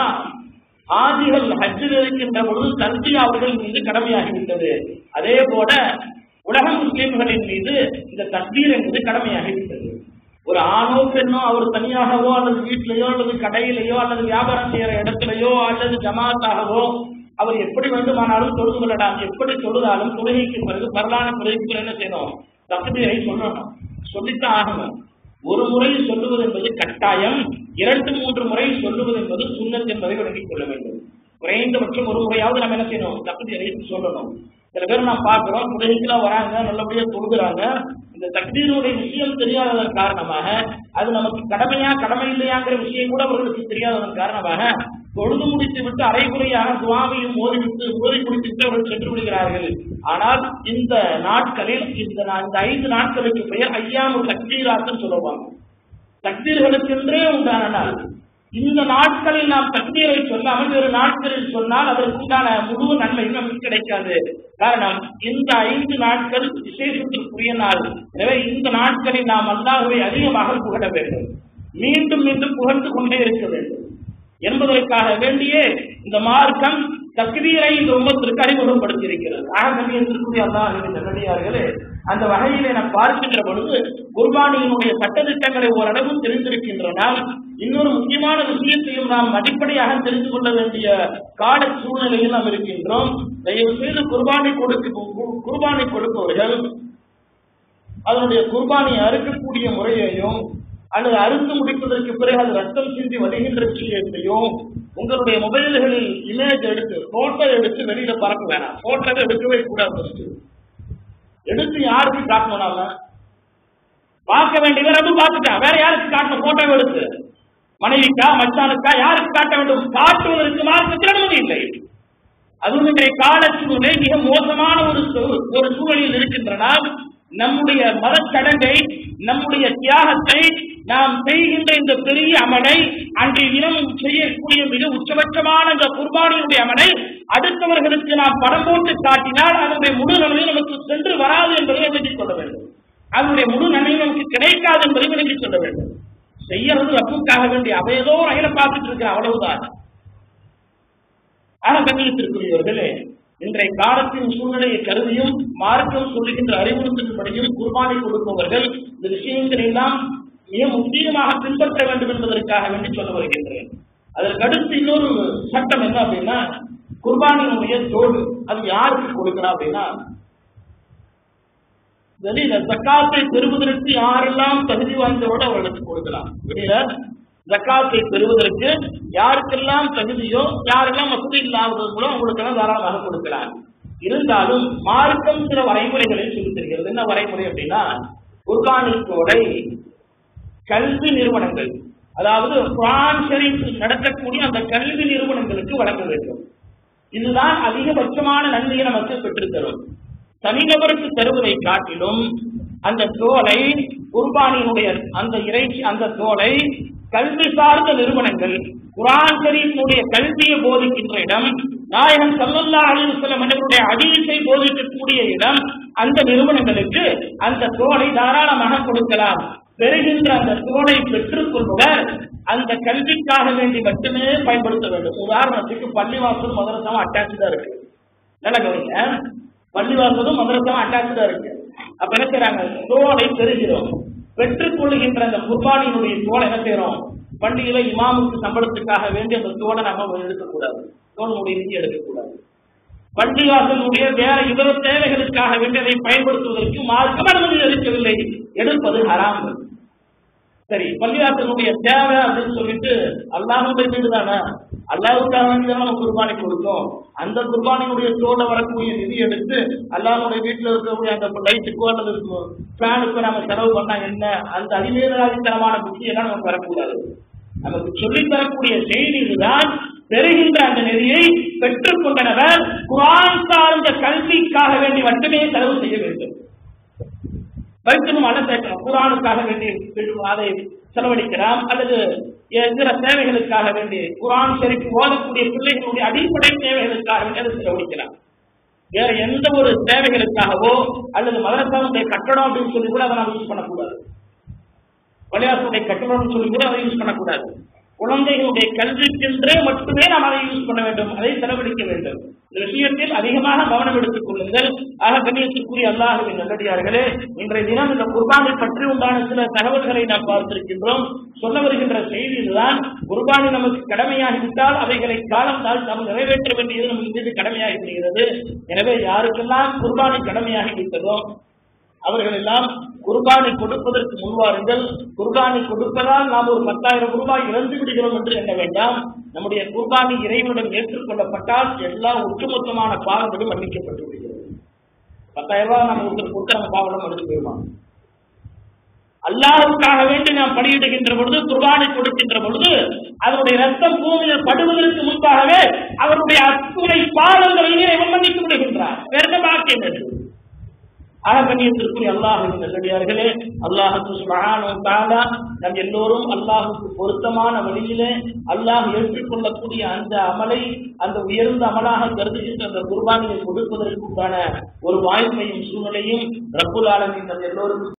ஆதிகள் ஹஜ்ஜில் இருக்கின்ற பொழுது தல்கி அவர்கள் மீது கடமையாகிவிட்டது அதே போல உலக முஸ்லிம்களின் மீது இந்த தக்பீர் என்பது கடமையாகிவிட்டது ஒரு ஆணோ பெண்ணோ அவர் தனியாகவோ அல்லது வீட்டிலேயோ அல்லது கடையிலேயோ அல்லது வியாபாரம் செய்யற இடத்திலேயோ அல்லது ஜமாத்தாகவோ அவர் எப்படி வேண்டுமானாலும் தொழுது கொள்ளலாம் எப்படி தொழுதாலும் தொழுகைக்கு பிறகு பரலான தொழுகைக்கு என்ன செய்யணும் தகுதியை சொல்லணும் சொல்லித்தான் ஆகணும் ஒரு முறை சொல்லுவது என்பது கட்டாயம் இரண்டு மூன்று முறை சொல்லுவது என்பது சுண்ணத் என்பதை விளங்கிக் கொள்ள வேண்டும் குறைந்தபட்சம் ஒரு முறையாவது நம்ம என்ன செய்யணும் தகுதியை சொல்லணும் சில பேர் நாம் பார்க்கிறோம் தொழுகைக்கெல்லாம் வராங்க நல்லபடியா தொழுகிறாங்க இந்த தக்தீருடைய விஷயம் தெரியாததன் காரணமாக அது நமக்கு கடமையா கடமை இல்லையாங்கிற விஷயம் கூட அவர்களுக்கு தெரியாததன் காரணமாக தொழுது முடித்து விட்டு அரைகுறையாக துவாவையும் ஓதிவிட்டு ஓதி முடித்துவிட்டு அவர்கள் சென்று விடுகிறார்கள் ஆனால் இந்த நாட்களில் இந்த நா- இந்த ஐந்து நாட்களுக்கு பெயர் ஐயாமு தக்தீராத்துன்னு சொல்லுவாங்க தக்தீர்களுக்கென்றே உண்டான நாள் இந்த நாட்களில் நாம் தக்தீரை சொல்லாமல் வேறு நாட்களில் சொன்னால் அதற்குண்டான முழு நன்மை நமக்கு கிடைக்காது காரணம் இந்த ஐந்து நாட்கள் விசேஷத்திற்குரிய நாள் எனவே இந்த நாட்களில் நாம் அல்லாஹுவை அதிகமாக புகழ வேண்டும் மீண்டும் மீண்டும் புகழ்ந்து கொண்டே இருக்க வேண்டும் என்பதற்காக வேண்டியே இந்த மார்க்கம் தக்தீரை இந்த உம்மத்திற்கு அறிமுகப்படுத்தியிருக்கிறது ஆக கண்ணியத்திற்குரிய அல்லாஹுவின் நல்லடியார்களே அந்த வகையிலே நாம் பார்க்கின்ற பொழுது குர்பானியினுடைய சட்டத்திட்டங்களை ஓரளவு தெரிந்திருக்கின்றன இன்னொரு முக்கியமான விஷயத்தையும் நாம் அடிப்படையாக தெரிந்து கொள்ள வேண்டிய கால சூழ்நிலையில் நாம் இருக்கின்றோம் தயவு செய்து குர்பானி கொடுக்க குர்பானி கொடுப்பவர்கள் அதனுடைய குர்பானியை அறுக்கக்கூடிய முறையையும் அல்லது அறுத்து முடிப்பதற்கு பிறகு அது ரத்தம் சிந்தி வருகின்ற விஷயத்தையும் உங்களுடைய மொபைல்களில் இமேஜ் எடுத்து போட்டோ எடுத்து வெளியில பறக்க வேணாம் போட்டோவை எடுக்கவே கூடாது first. எடுத்து யாருக்கு காட்டணும் நாம பார்க்க வேண்டியவர் அது பார்த்துட்டான் வேற யாருக்கு காட்டணும் போட்டோ எடுத்து மனைவிக்கா மச்சானுக்கா யாருக்கு காட்ட வேண்டும் காட்டுவதற்கு மார்க்கத்தில் அனுமதி இல்லை அதுவும் இன்றைய கால சூழ்நிலை மிக மோசமான ஒரு சூ- ஒரு சூழலில் இருக்கின்றனால் நம்முடைய மதச்சடங்கை நம்முடைய தியாகத்தை நாம் செய்கின்ற இந்த பெரிய அமலை அன்றைய தினம் செய்யக்கூடிய மிக உச்சபட்சமான இந்த குர்பானியுடைய அமலை அடுத்தவர்களுக்கு நாம் படம் போட்டு காட்டினால் அதனுடைய முழு நன்மை நமக்கு சென்று வராது என்பதை விளங்கிக் கொள்ள வேண்டும் அதனுடைய முழு நன்மை நமக்கு கிடைக்காது என்பதை விளங்கிக் கொள்ள வேண்டும் செய்யறது ரப்புக்காக வேண்டிய அவ ஏதோ ரயில பார்த்துட்டு இருக்க அவ்வளவுதான் ஆக கண்ணியத்திற்குரியவர்களே இன்றைய காலத்தின் சூழ்நிலையை கருதியும் மார்க்கம் சொல்லுகின்ற அறிவுறுத்தல்படியும் குர்பானை கொடுப்பவர்கள் இந்த விஷயங்களை எல்லாம் மிக முக்கியமாக பின்பற்ற வேண்டும் என்பதற்காக வேண்டி சொல்ல வருகின்றேன் அதற்கு அடுத்து இன்னொரு சட்டம் என்ன அப்படின்னா குர்பானியினுடைய தோடு அது யாருக்கு கொடுக்கலாம் அப்படின்னா வெளியில ஜக்காத்தை பெறுவதற்கு யாரெல்லாம் தகுதி வாய்ந்தவரோடு அவர்களுக்கு கொடுக்கலாம் வெளியில ஜக்காத்தை பெறுவதற்கு யாருக்கெல்லாம் தகுதியோ யாரெல்லாம் வசதி இல்லாதவர்களோ அவங்களுக்கெல்லாம் தாராளமாக கொடுக்கலாம் இருந்தாலும் மார்க்கம் சில வரைமுறைகளை சொல்லி தருகிறது என்ன வரைமுறை அப்படின்னா குர்பானிக்கோடை கல்வி நிறுவனங்கள் அதாவது குரான் ஷரீஃப் நடத்தக்கூடிய அந்த கல்வி நிறுவனங்களுக்கு வழங்க வேண்டும் இதுதான் அதிகபட்சமான நன்மையை நமக்கு பெற்றுத்தரும் தனிநபருக்கு தருவதை காட்டிலும் அந்த தோலை குர்பானியினுடைய அந்த இறைச்சி அந்த தோலை கல்வி சார்ந்த நிறுவனங்கள் குரான் ஷரீஃபினுடைய கல்வியை போதிக்கின்ற இடம் நாயகன் சல்லல்லா அலிவசல்லம் அவர்களுடைய அதீசை போதிக்கக்கூடிய இடம் அந்த நிறுவனங்களுக்கு அந்த தோலை தாராளமாக கொடுக்கலாம் பெறுகின்ற அந்த தோலை பெற்றுக் கொள்பவர் அந்த கல்விக்காக வேண்டி மட்டுமே பயன்படுத்த வேண்டும் உதாரணத்துக்கு பள்ளிவாசல் மதரசாவும் அட்டாச்சா இருக்கு நல்ல கவனிங்க பள்ளிவாசலும் மதரசாவும் அட்டாச்சா இருக்கு அப்ப என்ன செய்யறாங்க தோலை பெறுகிறோம் பெற்றுக் கொள்ளுகின்ற அந்த குர்பானியினுடைய தோலை என்ன செய்யறோம் பள்ளியில இமாமுக்கு சம்பளத்துக்காக வேண்டி அந்த தோலை நம்ம எடுக்கக்கூடாது தோளுடைய நிதி எடுக்கக்கூடாது பள்ளிவாசலுடைய வேற இதர தேவைகளுக்காக வேண்டி அதை பயன்படுத்துவதற்கு மார்க்கம் அனுமதி அளிக்கவில்லை எடுப்பது ஹராம் சரி பள்ளிவாசலுடைய தேவை அப்படின்னு சொல்லிட்டு அல்லாஹுடைய வீடு தானே அல்லாஹுக்காக வேண்டி தான் நம்ம குர்பானை கொடுத்தோம் அந்த குர்பானியுடைய தோலை வரக்கூடிய நிதி எடுத்து அல்லாஹுடைய வீட்டில் இருக்கக்கூடிய அந்த லைட்டுக்கோ அல்லது ஃபேனுக்கோ நம்ம செலவு பண்ணா என்ன அந்த அதிவேதராதித்தனமான புத்தி எல்லாம் நமக்கு வரக்கூடாது நமக்கு சொல்லித் தரக்கூடிய செய்தி இதுதான் பெறுகின்ற அந்த நெறியை பெற்றுக் கொண்டனர் குரான் சார்ந்த கல்விக்காக வேண்டி மட்டுமே செலவு செய்ய வேண்டும் வைத்தியம் அல்ல சேர்க்கலாம் குரானுக்காக வேண்டி அதை செலவழிக்கலாம் அல்லது இதர தேவைகளுக்காக வேண்டி குரான் சரிக்கு ஓதக்கூடிய பிள்ளைகளுடைய அடிப்படை தேவைகளுக்காக வேண்டி அதை செலவழிக்கலாம் வேற எந்த ஒரு தேவைகளுக்காகவோ அல்லது மதரசாவுடைய கட்டடம் அப்படின்னு சொல்லி கூட அதை நம்ம யூஸ் பண்ணக்கூடாது பள்ளியாசனுடைய கட்டணம்னு சொல்லி கூட அதை யூஸ் பண்ணக்கூடாது குழந்தைகளுடைய கல்விக்கென்றே மட்டுமே நாம் அதை யூஸ் பண்ண வேண்டும் அதை செலவழிக்க வேண்டும் இந்த விஷயத்தில் அதிகமாக கவனம் எடுத்துக் கொள்ளுங்கள் ஆக கண்ணியத்திற்குரிய அல்லாஹுவின் நல்லடியார்களே இன்றைய தினம் இந்த குர்பானை பற்றி உண்டான சில தகவல்களை நாம் பார்த்திருக்கின்றோம் சொல்ல வருகின்ற செய்தி இதுதான் குர்பானி நமக்கு கடமையாகிவிட்டால் அவைகளை காலம் தாழ் நாம் நிறைவேற்ற வேண்டியது நமக்கு மீது கடமையாகி விடுகிறது எனவே யாருக்கெல்லாம் குர்பானி கடமையாகிவிட்டதோ அவர்கள் எல்லாம் குர்பானி கொடுப்பதற்கு முன்வாருங்கள் குர்பானி கொடுப்பதால் நாம் ஒரு பத்தாயிரம் ரூபாய் இழந்து விடுகிறோம் என்று எண்ண வேண்டாம் நம்முடைய குர்பானி இறைவனுடன் ஏற்றுக்கொள்ளப்பட்டால் எல்லா ஒட்டுமொத்தமான பாவங்களும் மன்னிக்கப்பட்டு விடுகிறது பத்தாயிரம் ரூபாய் நம்ம ஒருத்தர் கொடுத்த நம்ம பாவம் மன்னிச்சு போயிருமா அல்லாஹுக்காக வேண்டி நாம் பலியிடுகின்ற பொழுது குர்பானை கொடுக்கின்ற பொழுது அதனுடைய ரத்தம் பூமியில் படுவதற்கு முன்பாகவே அவருடைய அத்துணை பாவங்களையும் இறைவன் மன்னித்து விடுகின்றார் வேற என்ன பாக்கியம் என்று ஆகண்ணியத்திற்குரிய அல்லாஹின் நல்லடியார்களே அல்லாஹுக்கு சுபஹானு தாலா நம் எல்லோரும் அல்லாஹுக்கு பொருத்தமான வழியிலே அல்லாஹ் ஏற்றுக்கொள்ளக்கூடிய அந்த அமலை அந்த உயர்ந்த அமலாக கருதுகின்ற அந்த குர்பானியை கொடுப்பதற்குண்டான ஒரு வாய்ப்பையும் சூழ்நிலையும் ரப்புல் ஆலமின் நம் எல்லோருக்கும்